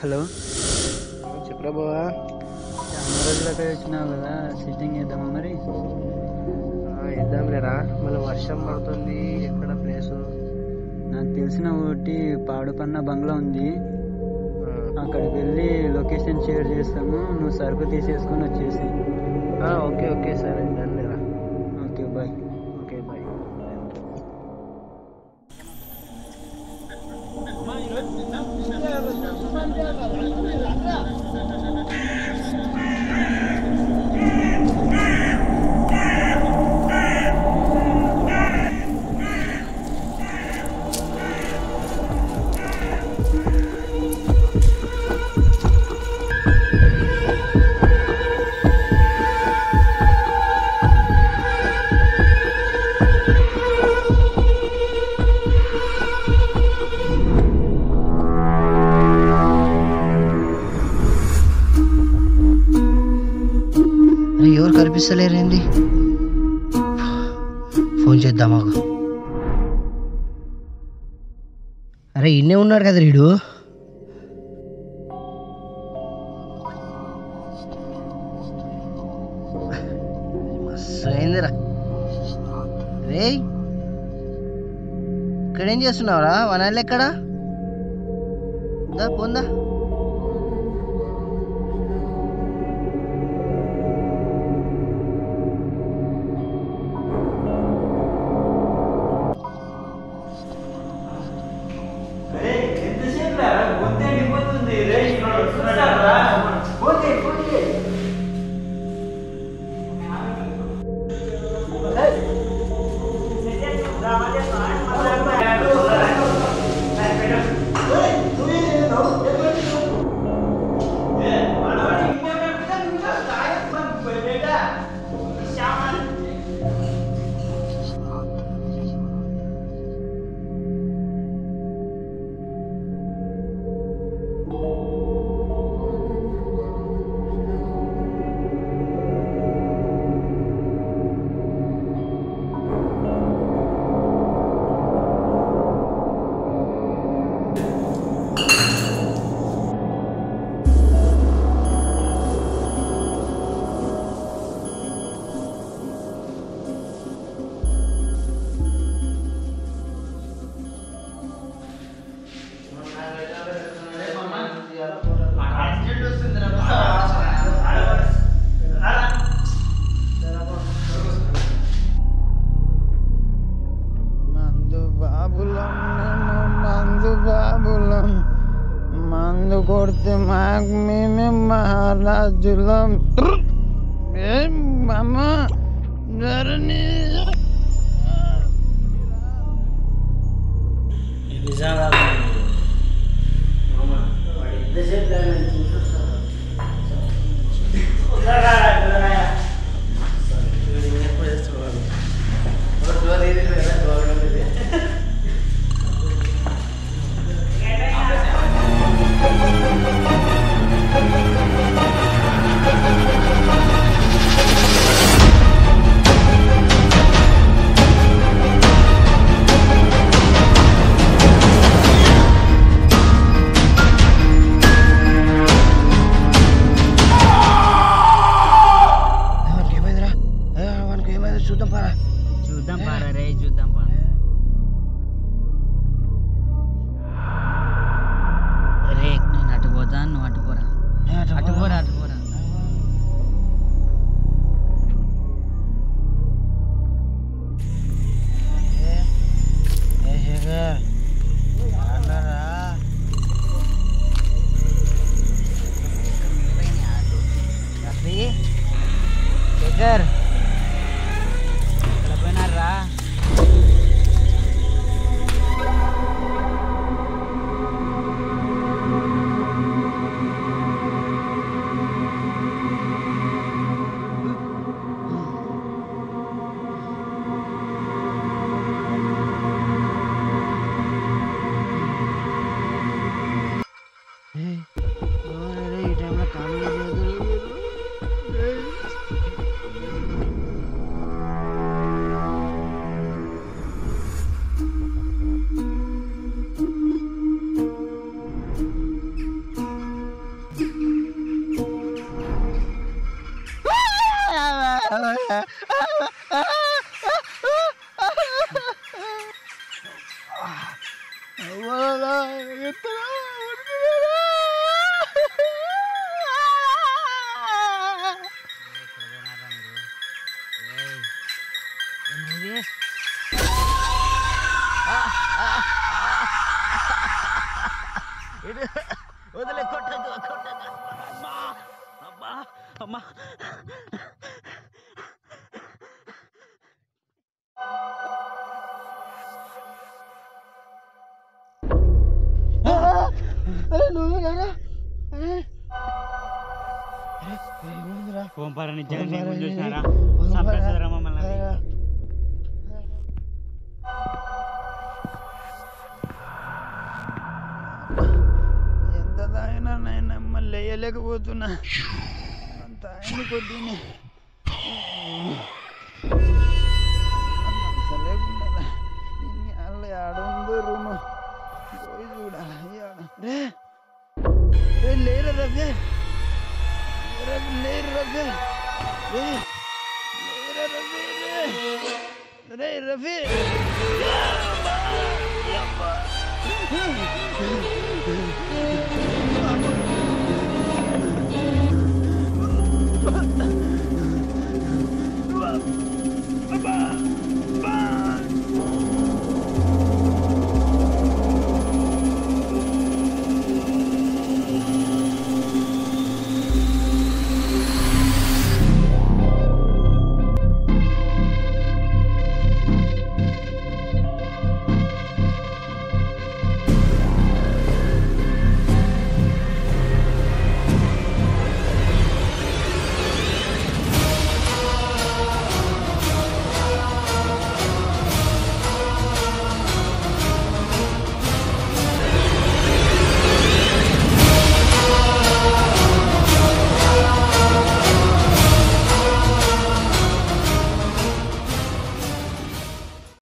Hello చెప్పరా బావా చాలా రోజులకి వచ్చినావు కదా సిట్టింగ్ వేద్దామా మరి ఇద్దాం లేరా మళ్ళీ వర్షం పడుతుంది ఎక్కడ ప్లేసు నాకు తెలిసిన ఒకటి పాడుపన్న బంగ్లా ఉంది అక్కడికి వెళ్ళి లొకేషన్ షేర్ చేస్తాము నువ్వు సరుకు తీసేసుకొని వచ్చేసి ఓకే ఓకే సరే డన్ లేరా ఓకే బాయ్ ఓకే బాయ్ అరే ఎవరు కనిపిస్తలేరేంది ఫోన్ చేద్దామా అరే ఇన్నే ఉన్నాడు కదా వీడు మస్తు అయిందిరా రే ఇక్కడేం చేస్తున్నావురా వనాలు ఎక్కడా దా పోందా మందు బాబులం మేము మందు బాబులం మందు కొడితే మాకు మేమే మహారాజులం ఏం మామ ధరణి ఆ వదిలే కొట్టదు కొట్టదు అమ్మా అమ్మా అమ్మా ఓంపారాన్ని జగన్ నీ ముందు చూసినారా చంపేస్తారా మమ్మల్ని అది? ఎంత తాగినా నేను మళ్ళీ వేయలేకపోతున్నా అంత ఆయన కొద్దిని లేకుండా అల్ల ఆడుందో రూము పోయి చూడాలి ఈయాడ. రే రే లేరు రవే రవి లేరు రవి రే లేరు రవి రే రే రవి